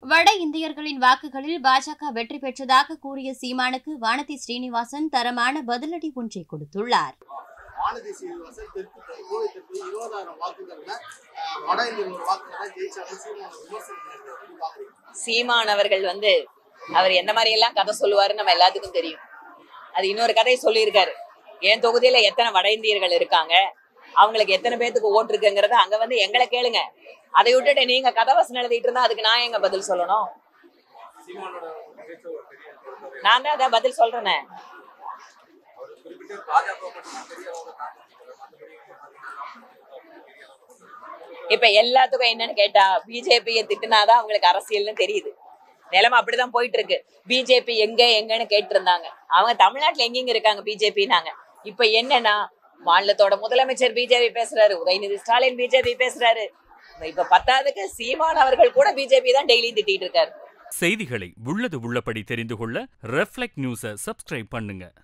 வட இந்தியர்களின் வாக்குகளில் பாஜக வெற்றி பெற்றதாக கூறிய சீமானுக்கு வானதி ஸ்ரீனிவாசன் தரமான பதிலடி ஒன்றை கொடுத்துள்ளார் வானதி சீனிவாசன் தெற்கு கோவை தெற்கு இருபதாயிரம் வாக்குகள்ல அஹ், வட இந்தியர்களோட வாக்குகள் ஜெயிச்சாங்க சீமான விமர்சனம் பண்ணியிருக்காரு. எப்படி பாக்குறீங்க சீமான் அவர்கள் வந்து அவர் எந்த மாதிரி எல்லாம் கதை சொல்லுவாருன்னு நம்ம எல்லாத்துக்கும் தெரியும் அது இன்னொரு கதையை சொல்லியிருக்காரு என் தொகுதியில எத்தனை வட இந்தியர்கள் இருக்காங்க அவங்களுக்கு எத்தனை பேத்துக்கு ஓட்டு இருக்குங்கிறத அங்க வந்து எங்களை கேளுங்க அதை விட்டுட்டு நீங்க கதவசனம் எழுதிட்டு இருந்தா அதுக்கு நான் எங்க பதில் சொல்லணும் நான் தான் அதான் பதில் சொல்றேனே இப்ப எல்லாத்துக்கும் என்னன்னு கேட்டா பிஜேபியை திட்டுனாதான் அவங்களுக்கு அரசியல்னு தெரியுது நிலைமை அப்படிதான் போயிட்டு இருக்கு பிஜேபி எங்க எங்கன்னு கேட்டு இருந்தாங்க அவங்க தமிழ்நாட்டுல எங்கெங்க இருக்காங்க பிஜேபினாங்க இப்ப என்னன்னா மாநிலத்தோட முதலமைச்சர் பிஜேபி பேசுறாரு உதயநிதி ஸ்டாலின் பிஜேபி பேசுறாரு இப்ப பத்தாவதுக்கு சீமான் அவர்கள் கூட பிஜேபி தான் டெய்லி திட்டிட்டு இருக்காரு செய்திகளை உள்ளது உள்ளபடி தெரிந்து கொள்ள ரெஃப்ளெக்ட் நியூஸை சப்ஸ்கிரைப் பண்ணுங்க